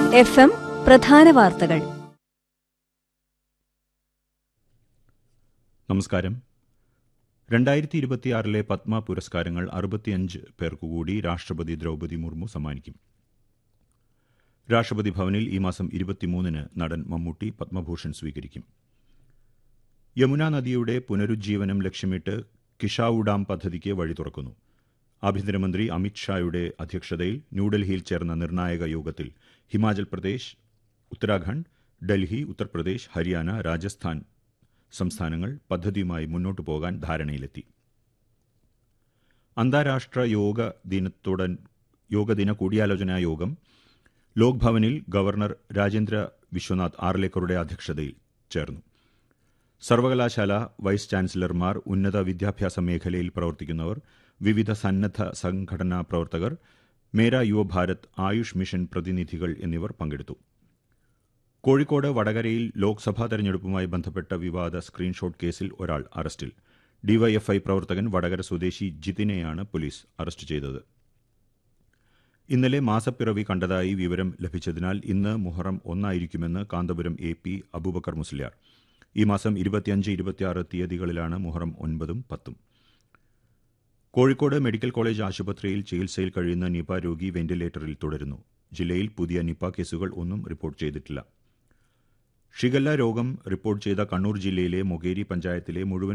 F M പ്രധാന വാർത്തകൾ നമസ്കാരം രണ്ടായിരത്തി ഇരുപത്തിയാറിലെ പത്മ പുരസ്കാരങ്ങൾ അറുപത്തിയഞ്ച് പേർക്കുകൂടി രാഷ്ട്രപതി ദ്രൗപദി മുർമു സമ്മാനിക്കും രാഷ്ട്രപതി ഭവനിൽ ഈ മാസം ഇരുപത്തിമൂന്നിന് നടൻ മമ്മൂട്ടി പത്മഭൂഷൺ സ്വീകരിക്കും യമുന നദിയുടെ പുനരുജ്ജീവനം ലക്ഷ്യമിട്ട് കിഷാവു ഡാം പദ്ധതിക്ക് വഴി തുറക്കുന്നു ആഭ്യന്തരമന്ത്രി അമിത് ഷായുടെ അധ്യക്ഷതയിൽ ന്യൂഡൽഹിയിൽ ചേർന്ന നിർണായക യോഗത്തിൽ ഹിമാചൽ പ്രദേശ് ഉത്തരാഖണ്ഡ് ഡൽഹി ഉത്തർപ്രദേശ് ഹരിയാന രാജസ്ഥാൻ സംസ്ഥാനങ്ങൾ പദ്ധതിയുമായി മുന്നോട്ടു പോകാൻ ധാരണയിലെത്തി അന്താരാഷ്ട്ര യോഗ ദിനത്തോടെ യോഗദിന കൂടിയാലോചനാ യോഗം ലോക് ഭവനിൽ ഗവർണർ രാജേന്ദ്ര വിശ്വനാഥ് ആർലേക്കറുടെ അധ്യക്ഷതയിൽ ചേർന്നു സർവകലാശാല വൈസ് ചാൻസലർമാർ ഉന്നത വിദ്യാഭ്യാസ മേഖലയിൽ പ്രവർത്തിക്കുന്നവർ വിവിധ സന്നദ്ധ സംഘടനാ പ്രവർത്തകർ മേര യുവഭാരത് ആയുഷ് മിഷൻ പ്രതിനിധികൾ എന്നിവർ പങ്കെടുത്തു കോഴിക്കോട് വടകരയിൽ ലോക്സഭാ തെരഞ്ഞെടുപ്പുമായി ബന്ധപ്പെട്ട വിവാദ സ്ക്രീൻഷോട്ട് കേസിൽ ഒരാൾ അറസ്റ്റിൽ ഡിവൈഎഫ്ഐ പ്രവർത്തകൻ വടകര സ്വദേശി ജിതിനെയാണ് പോലീസ് അറസ്റ്റ് ചെയ്തത് ഇന്നലെ മാസപ്പിറവി കണ്ടതായി വിവരം ലഭിച്ചതിനാൽ ഇന്ന് മുഹറം ഒന്നായിരിക്കുമെന്ന് കാന്തപുരം എ പി അബൂബക്കർ മുസ്ലിയാർ ഈ മാസം ഇരുപത്തിയഞ്ച് ഇരുപത്തിയാറ് തീയതികളിലാണ് മുഹറം ഒൻപതും പത്തും കോഴിക്കോട് മെഡിക്കൽ കോളേജ് ആശുപത്രിയിൽ ചികിത്സയിൽ കഴിയുന്ന നിപ രോഗി വെന്റിലേറ്ററിൽ തുടരുന്നു ജില്ലയിൽ പുതിയ നിപ കേസുകൾ ഒന്നും റിപ്പോർട്ട് ചെയ്തിട്ടില്ല ഷിഗല്ല രോഗം റിപ്പോർട്ട് ചെയ്ത കണ്ണൂർ ജില്ലയിലെ മൊകേരി പഞ്ചായത്തിലെ മുഴുവൻ